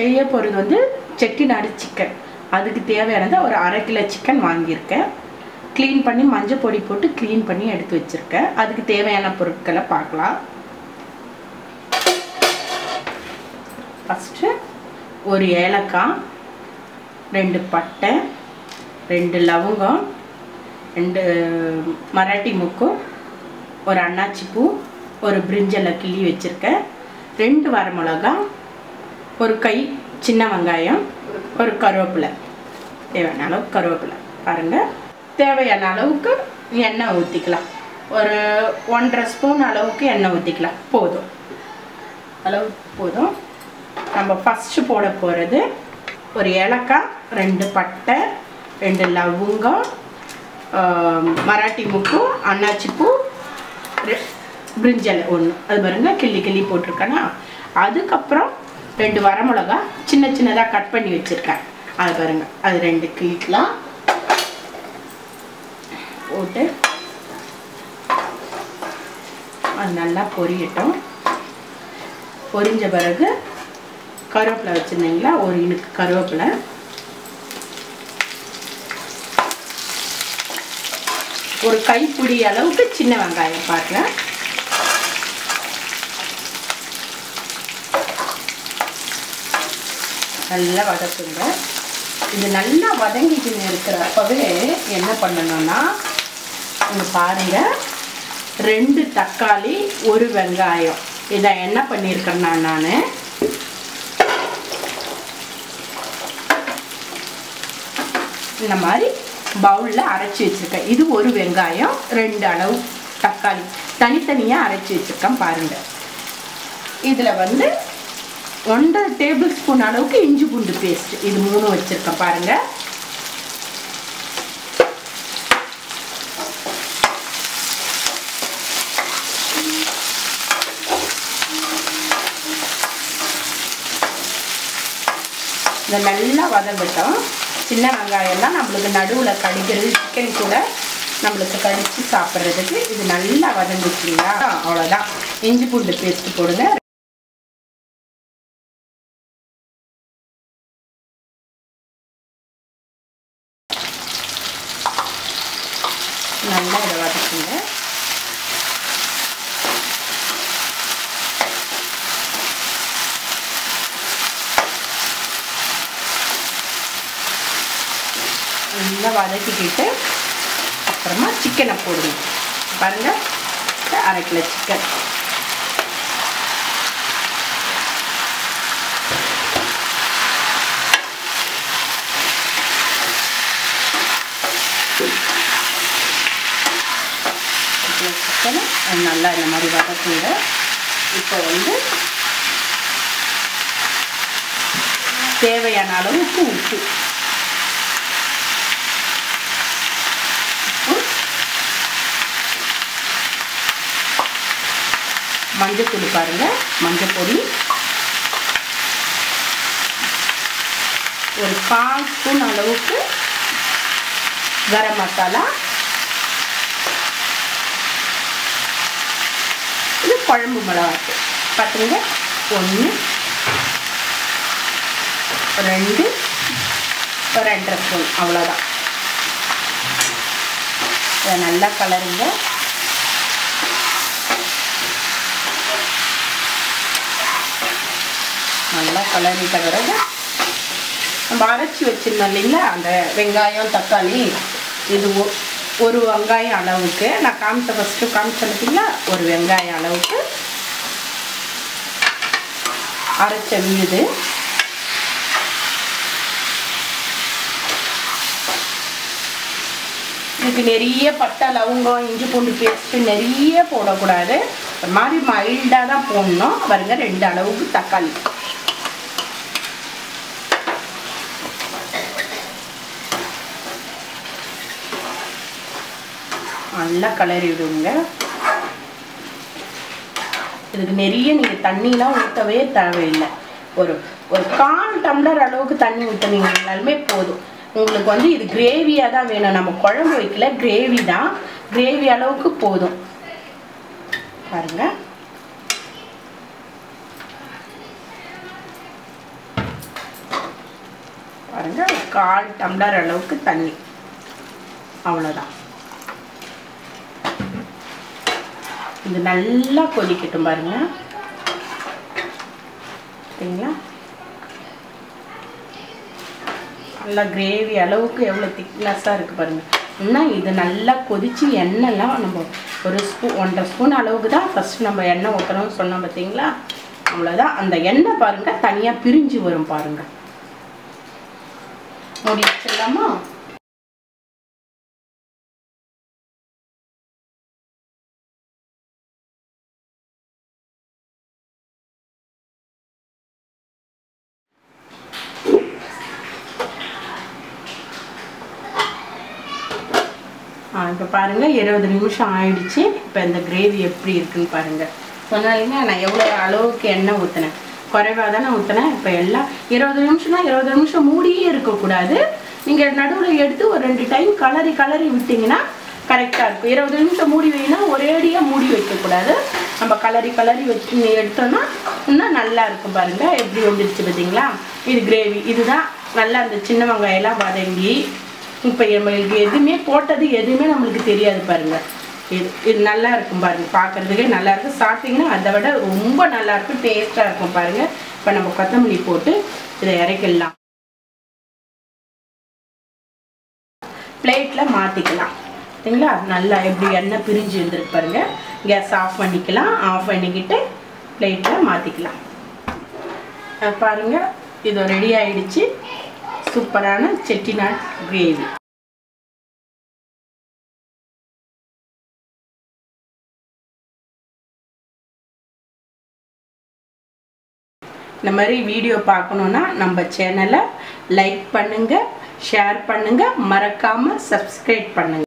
செய்ய போகிறது வந்து செட்டிநாடு சிக்கன் அதுக்கு தேவையானது ஒரு அரை கிலோ சிக்கன் வாங்கியிருக்கேன் க்ளீன் பண்ணி மஞ்சள் பொடி போட்டு க்ளீன் பண்ணி எடுத்து வச்சுருக்கேன் அதுக்கு தேவையான பொருட்களை பார்க்கலாம் ஃபஸ்ட்டு ஒரு ஏலக்காய் ரெண்டு பட்டை ரெண்டு லவங்கம் ரெண்டு மராட்டி முக்கு ஒரு அன்னாச்சி பூ ஒரு பிரிஞ்சலை கிள்ளி வச்சுருக்கேன் ரெண்டு வரமிளகா ஒரு கை சின்ன வெங்காயம் ஒரு கருவேப்பிலை தேவையான அளவு கருவேப்பிலை பாருங்கள் தேவையான அளவுக்கு எண்ணெய் ஊற்றிக்கலாம் ஒரு ஒன்றரை ஸ்பூன் அளவுக்கு எண்ணெய் ஊற்றிக்கலாம் போதும் அளவு போதும் நம்ம ஃபஸ்ட்டு போட போகிறது ஒரு ஏலக்காய் ரெண்டு பட்டை ரெண்டு லவங்கம் ஆம், மராட்டி முக்கு அன்னாச்சி பூ ரெ- பிரிஞ்சல் ஒன்று அது பாருங்க கிள்ளி கிள்ளி போட்டிருக்கேன்னா அதுக்கப்புறம் ரெண்டு வரமிளகா சின்ன சின்னதாக கட் பண்ணி வச்சுருக்கேன் அது பாருங்க அது ரெண்டு கிளிக்கலாம் போட்டு அது நல்லா பொரியட்டும் பொரிஞ்ச பிறகு கருவேப்பிலை வச்சுருந்தீங்களா ஒரு இனுக்கு கருவேப்பிலை ஒரு கைப்பிடி அளவுக்கு சின்ன வெங்காயம் பாருங்க நல்லா வதக்குங்க இது நல்லா வதங்கிட்டு இருக்கிறப்பவே என்ன பண்ணணும்னா இங்க பாருங்க ரெண்டு தக்காளி ஒரு வெங்காயம் இதை என்ன பண்ணியிருக்கேன்னா நான் இந்த மாதிரி பவுலில் அரைச்சி வச்சுருக்கேன் இது ஒரு வெங்காயம் ரெண்டு அளவு தக்காளி தனித்தனியாக அரைச்சி வச்சுருக்கேன் பாருங்கள் இதில் வந்து ஒன்றரை டேபிள் ஸ்பூன் அளவுக்கு இஞ்சி பூண்டு பேஸ்ட் இது மூணு வச்சுருக்கேன் பாருங்கள் இதை நல்லா வதங்கட்டும் சின்ன வெங்காயம்லாம் நம்மளுக்கு நடுவில் கடிக்கிறது சிக்கன் கூட நம்மளுக்கு கடிச்சு சாப்பிட்றதுக்கு இது நல்லா வதங்கிச்சிங்களா அவ்வளோதான் இஞ்சி பூண்டு பேஸ்ட் போடுங்க நல்லா இதை வதக்குங்க நல்லா வதக்கிக்கிட்டு அப்புறமா சிக்கனை போடுங்க பாருங்க அரை கிலோ சிக்கன் சிக்கனை நல்லா இந்த மாதிரி வதக்குங்க இப்போ வந்து தேவையான அளவுக்கு உப்பு மஞ்சத்தூள் பாருங்க மஞ்சள் பொடி ஒரு கால் ஸ்பூன் அளவுக்கு கரம் மசாலா இது குழம்பு மிளகாத்து பார்த்துங்க ஒன்று ரெண்டு ஒரு ரெண்டரை ஸ்பூன் அவ்வளோதான் இதை நல்லா கலருங்க நல்லா கலரிட்ட பிறகு நம்ம அரைச்சி வச்சிருந்தோம் இல்லைங்களா அந்த வெங்காயம் தக்காளி இது ஒ- ஒரு வெங்காயம் அளவுக்கு நான் காமிச்ச ஃபஸ்ட்டு காமிச்சேன் பார்த்தீங்களா ஒரு வெங்காயம் அளவுக்கு அரைச்ச விழுது இதுக்கு நிறைய பட்டை லவங்கம் இஞ்சி பூண்டு பேஸ்ட்டு நிறைய போடக்கூடாது ஒரு மாதிரி மைல்டாக தான் போடணும் பாருங்க ரெண்டு அளவுக்கு தக்காளி நல்லா கலரி விடுங்க இதுக்கு நிறைய நீங்கள் தண்ணிலாம் ஊற்றவே தேவையில்லை ஒரு ஒரு கால் டம்ளர் அளவுக்கு தண்ணி ஊற்றுனீங்கனாலுமே போதும் உங்களுக்கு வந்து இது கிரேவியாக தான் வேணும் நம்ம குழம்பு வைக்கல கிரேவி தான் கிரேவி அளவுக்கு போதும் பாருங்க பாருங்கள் ஒரு கால் டம்ளர் அளவுக்கு தண்ணி அவ்வளோதான் இது நல்லா கொதிக்கட்டும் பாருங்க சரிங்களா நல்லா கிரேவி அளவுக்கு எவ்வளோ திக்னஸ்ஸாக இருக்குது பாருங்கள் இன்னும் இது நல்லா கொதித்து எண்ணெய்லாம் நம்ம ஒரு ஸ்பூன் ஒன்றரை ஸ்பூன் அளவுக்கு தான் ஃபஸ்ட் நம்ம எண்ணெய் ஊற்றணும்னு சொன்னோம் பார்த்தீங்களா அவ்வளோதான் அந்த எண்ணெய் பாருங்கள் தனியாக பிரிஞ்சு வரும் பாருங்கள் மூடி வச்சிடலாமா இப்போ பாருங்கள் இருபது நிமிஷம் ஆயிடுச்சு இப்போ இந்த கிரேவி எப்படி இருக்குன்னு பாருங்கள் சொன்னாலுங்க நான் எவ்வளோ அளவுக்கு எண்ணெய் ஊற்றினேன் குறைவாக தானே ஊற்றினேன் இப்போ எல்லாம் இருபது நிமிஷம்னா இருபது நிமிஷம் மூடியே இருக்கக்கூடாது நீங்கள் நடுவில் எடுத்து ஒரு ரெண்டு டைம் கலரி கலரி விட்டிங்கன்னா கரெக்டாக இருக்கும் இருபது நிமிஷம் மூடி வைனா ஒரேடியாக மூடி வைக்கக்கூடாது நம்ம கலரி கலரி வச்சு எடுத்தோம்னா இன்னும் நல்லா இருக்கும் பாருங்கள் எப்படி வந்துடுச்சு பார்த்தீங்களா இது கிரேவி இதுதான் நல்லா அந்த சின்ன வெங்காயம்லாம் வதங்கி இப்போ நம்மளுக்கு எதுவுமே போட்டது எதுவுமே நம்மளுக்கு தெரியாது பாருங்க இது இது நல்லா இருக்கும் பாருங்க பார்க்கறதுக்கே நல்லா இருக்கும் சாப்பிட்டீங்கன்னா அதை விட ரொம்ப நல்லா இருக்கும் டேஸ்ட்டாக இருக்கும் பாருங்க இப்போ நம்ம கொத்தமல்லி போட்டு இதை இறக்கிடலாம் பிளேட்டில் மாற்றிக்கலாம் சரிங்களா நல்லா எப்படி எண்ணெய் பிரிஞ்சு இருந்திருக்கு பாருங்க கேஸ் ஆஃப் பண்ணிக்கலாம் ஆஃப் பண்ணிக்கிட்டு பிளேட்டில் மாற்றிக்கலாம் பாருங்க இது ரெடி ஆயிடுச்சு சூப்பரான செட்டிநாட் கிரேவி இந்த மாதிரி வீடியோ பார்க்கணுன்னா நம்ம சேனலை லைக் பண்ணுங்கள் ஷேர் பண்ணுங்கள் மறக்காமல் சப்ஸ்கிரைப் பண்ணுங்கள்